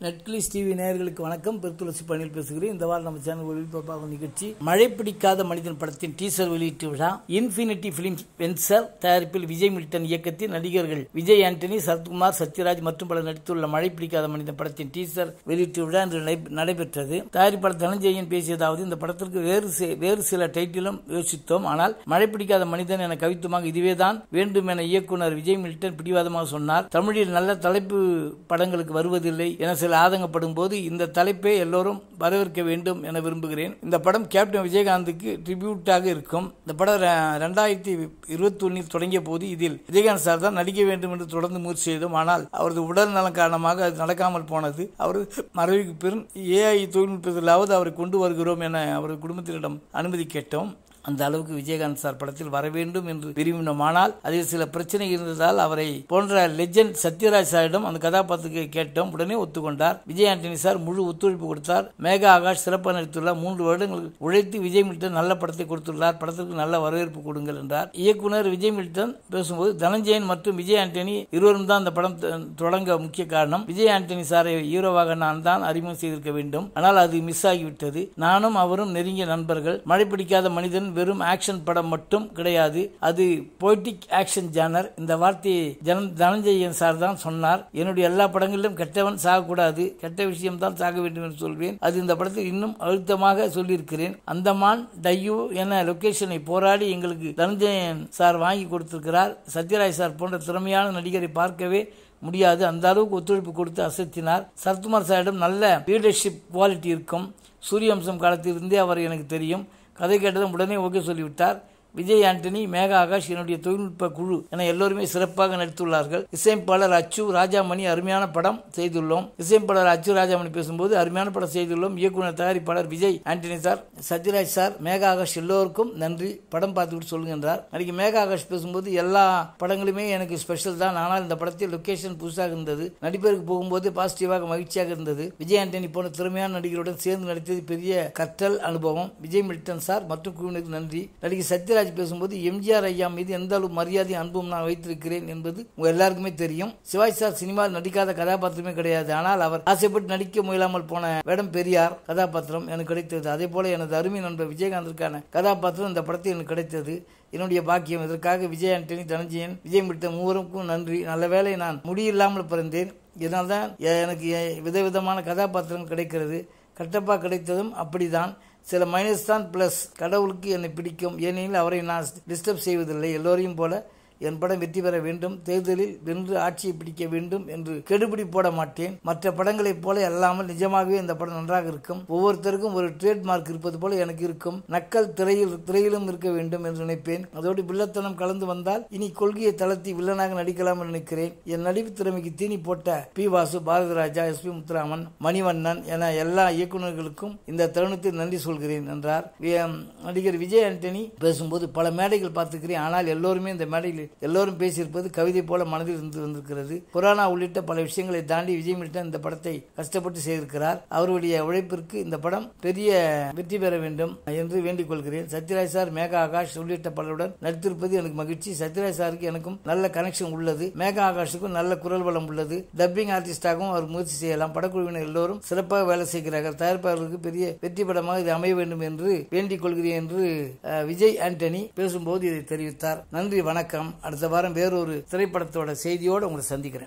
நெட்கிளிஸ் TV நேயர்களுக்கு வணக்கம் பெருத்துளசி பணியில் பேசுகிறேன் இந்த வாரம் நம்ம சேனல் ஒளிபரப்பாகும் நிகழ்ச்சி மழை பிடிக்காத மனிதன் படத்தின் டீசர் வெளியீட்டு விழா இன்ஃபினிட்டி பிலிம்ஸ் வென்சர் தயாரிப்பில் விஜய் மில்டன் இயக்கத்தில் நடிகர்கள் விஜய் ஆண்டனி சரத்குமார் சத்யராஜ் மற்றும் பலர் நடித்துள்ள மழை பிடிக்காத மனிதன் படத்தின் டீசர் வெளியீட்டு விழா இன்று நடை- நடைபெற்றது தயாரிப்பாளர் தனஞ்சயன் பேசியதாவது இந்த படத்திற்கு வேறு சி- வேறு சில டைட்டிலும் யோசித்தோம் ஆனால் மழை பிடிக்காத மனிதன் என கவித்துமாக இதுவேதான் வேண்டும் என இயக்குனர் விஜய் மில்டன் பிடிவாதமாக சொன்னார் தமிழில் நல்ல தலைப்பு படங்களுக்கு வருவதில்லை என சில ஆதங்கப்படும் போது இந்த தலைப்பை எல்லோரும் வரவேற்க வேண்டும் என விரும்புகிறேன் இந்த படம் கேப்டன் விஜயகாந்துக்கு ட்ரிபியூட்டாக இருக்கும் இந்த படம் ர- ரெண்டாயிரத்தி இருபத்தி ஒன்னில் தொடங்கிய போது இதில் விஜயகாந்த் சார் தான் நடிக்க வேண்டும் என்று தொடர்ந்து முயற்சி செய்தோம் ஆனால் அவரது உடல் நலம் காரணமாக அது நடக்காமல் போனது அவரது மறைவுக்கு பின் ஏஐ தொழில்நுட்பத்திலாவது அவரை கொண்டு வருகிறோம் என அவரது குடும்பத்தினரிடம் அனுமதி கேட்டோம் அந்த அளவுக்கு விஜயகாந்த் சார் படத்தில் வர வேண்டும் என்று விரும்பினோம் ஆனால் அதில் சில பிரச்சனை இருந்ததால் அவரை போன்ற லெஜெண்ட் சத்யராஜ் சாரிடம் அந்த கதாபாத்திரத்தை கேட்டோம் உடனே ஒத்துக்கொண்டார் விஜய் ஆண்டனி சார் முழு ஒத்துழைப்பு கொடுத்தார் மேகா ஆகாஷ் சிறப்பாக நடித்துள்ளார் மூன்று வருடங்கள் உழைத்து விஜய் மில்டன் நல்ல படத்தை கொடுத்துள்ளார் படத்திற்கு நல்ல வரவேற்பு கொடுங்கள் என்றார் இயக்குனர் விஜய் மில்டன் பேசும்போது தனஞ்சயன் மற்றும் விஜய் ஆண்டனி இருவரும் தான் அந்த படம் த- தொடங்க முக்கிய காரணம் விஜய் ஆண்டனி சாரை ஹீரோவாக நான் தான் அறிமுகம் செய்திருக்க வேண்டும் ஆனால் அது மிஸ் ஆகிவிட்டது நானும் அவரும் நெருங்கிய நண்பர்கள் மழை பிடிக்காத மனிதன் வெறும் ஆக்ஷன் படம் மட்டும் கிடையாது அது பொய்டிக் ஆக்ஷன் ஜானர் இந்த வார்த்தையை ஜன தனஞ்சயன் சார் தான் சொன்னார் என்னுடைய எல்லா படங்களிலும் கெட்டவன் சாகக்கூடாது கெட்ட விஷயம் தான் சாக வேண்டும் என்று சொல்வேன் அது இந்த படத்தில் இன்னும் அழுத்தமாக சொல்லியிருக்கிறேன் அந்தமான் டையூ என லொகேஷனை போராடி எங்களுக்கு தனஞ்சயன் சார் வாங்கி கொடுத்திருக்கிறார் சத்யராஜ் சார் போன்ற திறமையான நடிகரை பார்க்கவே முடியாது அந்த அளவுக்கு ஒத்துழைப்பு கொடுத்து அசத்தினார் சரத்குமார் சாரிடம் நல்ல லீடர்ஷிப் குவாலிட்டி இருக்கும் சூரியவம்சம் காலத்திலிருந்தே அவர் எனக்கு தெரியும் கதை கேட்டதும் உடனே ஓகே சொல்லிவிட்டார் விஜய் ஆண்டனி மேகா ஆகாஷ் என்னுடைய தொழில்நுட்ப குழு என எல்லோருமே சிறப்பாக நடித்துள்ளார்கள் இசையமைப்பாளர் அச்சு ராஜாமணி அருமையான படம் செய்துள்ளோம் இசையமைப்பாளர் அச்சு ராஜாமணி பேசும்போது அருமையான படம் செய்துள்ளோம் இயக்குனர் தயாரிப்பாளர் விஜய் ஆண்டனி சார் சத்யராஜ் சார் மேகா ஆகாஷ் எல்லோருக்கும் நன்றி படம் பார்த்துவிட்டு சொல்லுகின்றார் அன்றைக்கு மேகா ஆகாஷ் பேசும்போது எல்லா படங்களுமே எனக்கு ஸ்பெஷல் தான் ஆனால் இந்த படத்தில் லொகேஷன் புதுசாக இருந்தது நடிப்பதற்கு போகும்போது பாசிட்டிவாக மகிழ்ச்சியாக இருந்தது விஜய் ஆண்டனி போன்ற திறமையான நடிகருடன் சேர்ந்து நடித்தது பெரிய கற்றல் அனுபவம் விஜய் மில்டன் சார் மற்றும் குழுவினருக்கு நன்றி நடிகை சத்யராஜ் பேசும்போது எம்ஜிஆர் ஐயா மீது எந்த அளவு மரியாதை அன்பும் நான் வைத்திருக்கிறேன் என்பது உங்க எல்லாருக்குமே தெரியும் சிவாஜி சார் சினிமாவில் நடிக்காத கதாபாத்திரமே கிடையாது ஆனால் அவர் ஆசைப்பட்டு நடிக்க முயலாமல் போன வேடம் பெரியார் கதாபாத்திரம் எனக்கு கிடைத்தது அதே போல எனது அருமை நண்பர் விஜயகாந்திற்கான கதாபாத்திரம் இந்த படத்தில் எனக்கு கிடைத்தது என்னுடைய பாக்கியம் இதற்காக விஜய் ஆண்டனி தனஞ்சயன் விஜய் மிட்ட மூவருக்கும் நன்றி நல்ல வேளை நான் முடியில்லாமல் பிறந்தேன் இதனால்தான் எனக்கு விதவிதமான கதாபாத்திரங்கள் கிடைக்கிறது கட்டப்பா கிடைத்ததும் அப்படிதான் சில மைனஸ் தான் பிளஸ் கடவுளுக்கு என்னை பிடிக்கும் ஏனெனில் அவரை நான் டிஸ்டர்ப் செய்வதில்லை எல்லோரையும் போல என் படம் வெற்றி பெற வேண்டும் தேர்தலில் வென்று ஆட்சியை பிடிக்க வேண்டும் என்று கெடுபிடி போட மாட்டேன் மற்ற படங்களைப் போல அல்லாமல் நிஜமாகவே இந்த படம் நன்றாக இருக்கும் ஒவ்வொருத்தருக்கும் ஒரு ட்ரேட்மார்க் இருப்பது போல எனக்கு இருக்கும் நக்கல் திரையில் திரையிலும் இருக்க வேண்டும் என்று நினைப்பேன் அதோடு வில்லத்தனம் கலந்து வந்தால் இனி கொள்கையை தளர்த்தி வில்லனாக நடிக்கலாம் என்று நினைக்கிறேன் என் நடிப்பு திறமைக்கு தீனி போட்ட P Vasu Bharathiraja S P Muthuraman Manivannan என எல்லா இயக்குநர்களுக்கும் இந்த தருணத்தில் நன்றி சொல்கிறேன் என்றார் வி- நடிகர் விஜய் ஆண்டனி பேசும்போது பல மேடைகள் பார்த்துக்கிறேன் ஆனால் எல்லோருமே இந்த மேடையில் எல்லோரும் பேசியிருப்பது கவிதை போல மனதில் இருந்து வந்திருக்கிறது கொரோனா உள்ளிட்ட பல விஷயங்களை தாண்டி விஜய் மில்டன் இந்த படத்தை கஷ்டப்பட்டு செய்திருக்கிறார் அவருடைய உழைப்பிற்கு இந்த படம் பெரிய வெற்றி பெற வேண்டும் என்று வேண்டிக் கொள்கிறேன் சத்யராஜ் சார் மேகா ஆகாஷ் உள்ளிட்ட பலருடன் நடித்திருப்பது எனக்கு மகிழ்ச்சி சத்யராஜ் சாருக்கு எனக்கும் நல்ல கனெக்ஷன் உள்ளது மேகா ஆகாஷுக்கும் நல்ல குரல் வளம் உள்ளது டப்பிங் ஆர்டிஸ்டாகவும் அவர் முயற்சி செய்யலாம் படக்குழுவினர் எல்லோரும் சிறப்பாக வேலை செய்கிறார்கள் தயாரிப்பாளர்களுக்கு பெரிய வெற்றி படமாக இது அமைய வேண்டும் என்று வேண்டிக் கொள்கிறேன் என்று அஹ், விஜய் ஆண்டனி பேசும்போது இதை தெரிவித்தார் நன்றி வணக்கம் அடுத்த வாரம் வேறொரு திரைப்படத்தோட செய்தியோடு உங்களை சந்திக்கிறேன்